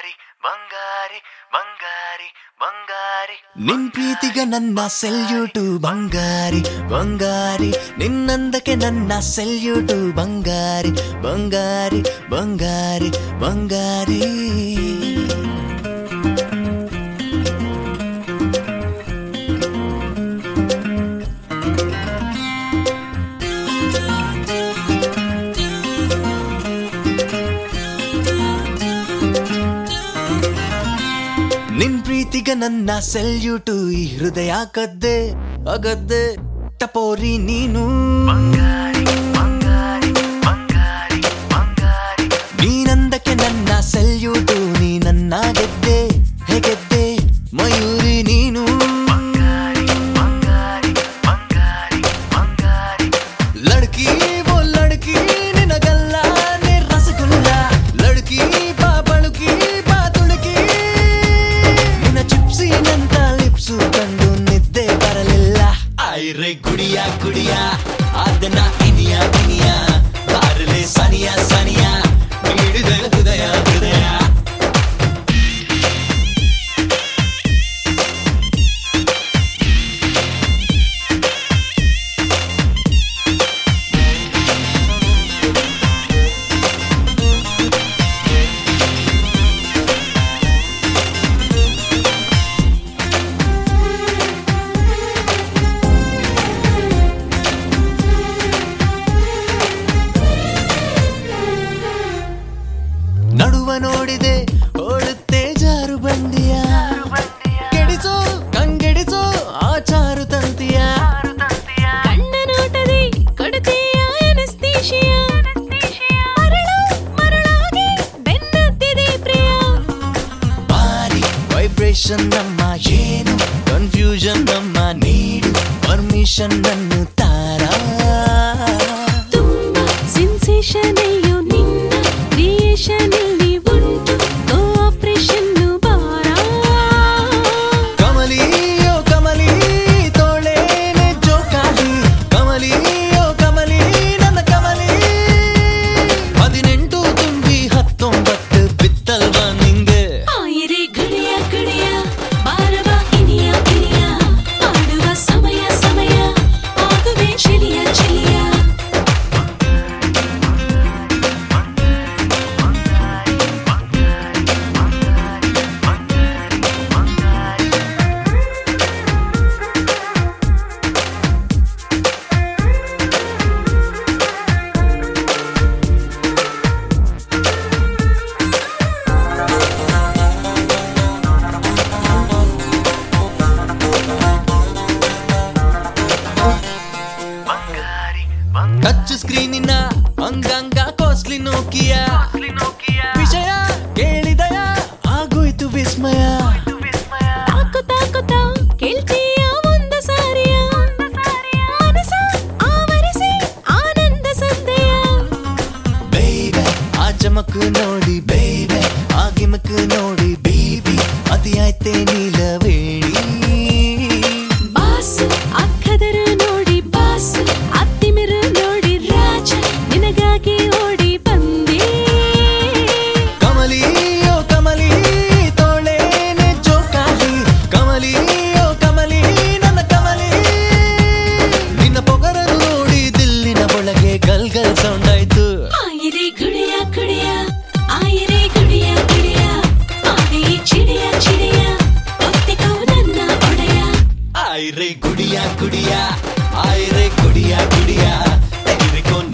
ಬಂಗಾರಿ ಬಂಗಾರಿ ಬಂಗಾರಿ ಬಂಗಾರಿ ನಿನ್ ಪ್ರೀತಿಗ ನನ್ನ ಸೆಲ್ಯೂಟು ಬಂಗಾರಿ ಬಂಗಾರಿ ನಿನ್ನಂದಕ್ಕೆ ನನ್ನ ಸೆಲ್ಯೂಟು ಬಂಗಾರಿ ಬಂಗಾರಿ ಬಂಗಾರಿ ಬಂಗಾರಿ ನಿನ್ ಪ್ರೀತಿಗ ನನ್ನ ಸೆಲ್ಯೂಟು ಈ ಹೃದಯ ಕದ್ದೆ ಅಗದ್ದೆ ಟಪೋರಿ ನೀನು ಬಂಗಾರಿ ಬಂಗಾರಿ ಬಂಗಾರಿ ಬಂಗಾರಿ ನೀನಂದಕ್ಕೆ ನನ್ನ ಸೆಲ್ಯೂಟು ನೀ ನನ್ನ ಗೆದ್ದೆ ಹೇಗೆದ್ದೆ ಮಯೂರಿ ನೀನು ಬಂಗಾರಿ ಬಂಗಾರಿ ಬಂಗಾರಿ ಬಂಗಾರಿ ಲಡ್ಕಿ ಓ ಲಡ್ಕಿ ನಿನಗಲ್ಲ ನೇ ರಸಗುಲ್ಲ ಲಡ್ಕಿ ಬಾ ಬಳುಕಿ ಬಾ ತುಳುಕಿ ನಿನ್ನ ಚಿಪ್ಸಿ ನಂತ ಲಿಪ್ಸು ಕಂಡು ನಿದ್ದೆ ಬರಲಿಲ್ಲ ಐರೆ ಗುಡಿಯ ಗುಡಿಯ ಅದನ್ನ ಇನಿಯ ಇನಿಯ ಬಾರಲೆ ಸನಿಯ ಸನಿಯ ನೀಡಿದ ಹೃದಯ ಹೃದಯ ನಡುವ ನೋಡಿದೆ ಓಡುತ್ತೆ ಜಾರು ಬಂಡಿಯ ಕೆಡಿಸೋ ಕಂಗೆಡಿಸೋ ಆಚಾರು ತಂತಿಯ ಕಣ್ಣ ನೋಟದಿ ಕೊಡುತ್ತೀಯ ಅನಸ್ತೇಶಿಯ ಮರಳು ಮರಳಾಗಿ ಬೆನ್ನತ್ತಿದೆ ಪ್ರಿಯ ಬಾರಿ ವೈಬ್ರೇಷನ್ ನಮ್ಮ ಏನು ಕನ್ಫ್ಯೂಷನ್ ನಮ್ಮ ನೀಡು ಪರ್ಮಿಷನ್ ಅನ್ನು ತಾರಾ ತುಂಬ ಸೆನ್ಸೇಷನ್ ಅಯ್ಯೋ ನಿನ್ನ ಕ್ರಿಯೇಷನ್ ಇಲ್ಲಿ ಉಂಟು ಕೋಆಪರೇಷನ್ ಬಾರ ಕಮಲಿ ಓ ಕಮಲಿ ತೋಳೇನೆ ಜೋಕಾಲಿ ಕಮಲಿ ಓ ಕಮಲಿ ನನ್ನ ಕಮಲಿ ಹದಿನೆಂಟು ತುಂಬಿ ಹತ್ತೊಂಬತ್ತು ಬಿತ್ತಲ್ವಾ ನಿಂಗೆ ಆಯಿರೆ ಗಡಿಯ ಗಡಿಯ ಬಾರವ ಇನಿಯ ಇನಿಯ ಆಡುವ ಸಮಯ ಸಮಯ ಆಗುವೆ ಚೆಲಿಯ ಚೆಲಿಯ ಬಂಗಾರಿ ಬಂಗಾರಿ ಟಚ್ ಸ್ಕ್ರೀನಿನ ಅಂಗಾಂಗ ಕಾಸ್ಟ್ಲಿ ನೋಕಿಯ ನೋಕಿಯ ವಿಷಯ ಕೇಳಿದಯ ಆಗೋಯ್ತು ವಿಸ್ಮಯ ವಿಸ್ಮಯ ತಾಕು ತಾಕುತ್ತ ಕೇಳ್ತೀಯ ಒಂದು ಸಾರಿಯ ಮನಸ ಆವರಿಸಿ ಆನಂದ ಸಂದೆಯ ಬೇಬೆ ಆ ಚಮಕ್ ನೋಡಿ ಬೇಬೆ ಆ ಗಿಮಕ್ ನೋಡಿ ಬೇಬಿ ಅತಿಯಾಯ್ತೆ ನೀಲವೇಣಿ ಬಾಸ್ ಅಕ್ಕದರು ನೋಡಿ ಬಾಸ್ ಅತ್ತಿಮಿರು ನೋಡಿ ರಾಜ ನಿನಗಾಗಿ ಓಡಿ ಬಂದೆ ಕಮಲಿ ಓ ಕಮಲಿ ತೋಳೇನೆ ಜೋಕಾಲಿ ಕಮಲಿ ಓ ಕಮಲಿ ನನ್ನ ಕಮಲಿ ನಿನ್ನ ಪೊಗರನ್ನು ನೋಡಿ ದಿಲ್ಲಿನ ಒಳಗೆ ಗಲ್ ಗಲ್ ಸೌಂಡ್ ಆಯ್ತು ಆಯಿರೆ ಗುಡಿಯ ಗುಡಿಯ ಆಯಿರೆ ಗುಡಿಯ ಗುಡಿಯ ಆದಿ ಚಿಡಿಯ ಚಿಡಿಯ ಒತ್ತಿಕವು ನನ್ನ ಒಡೆಯ ಆಯ್ರೆ ಗುಡಿಯ ಗುಡಿಯ ಆಯ್ರೆ ಗುಡಿಯ ಗುಡಿಯ ತೆಗೆದುಕೊಂಡು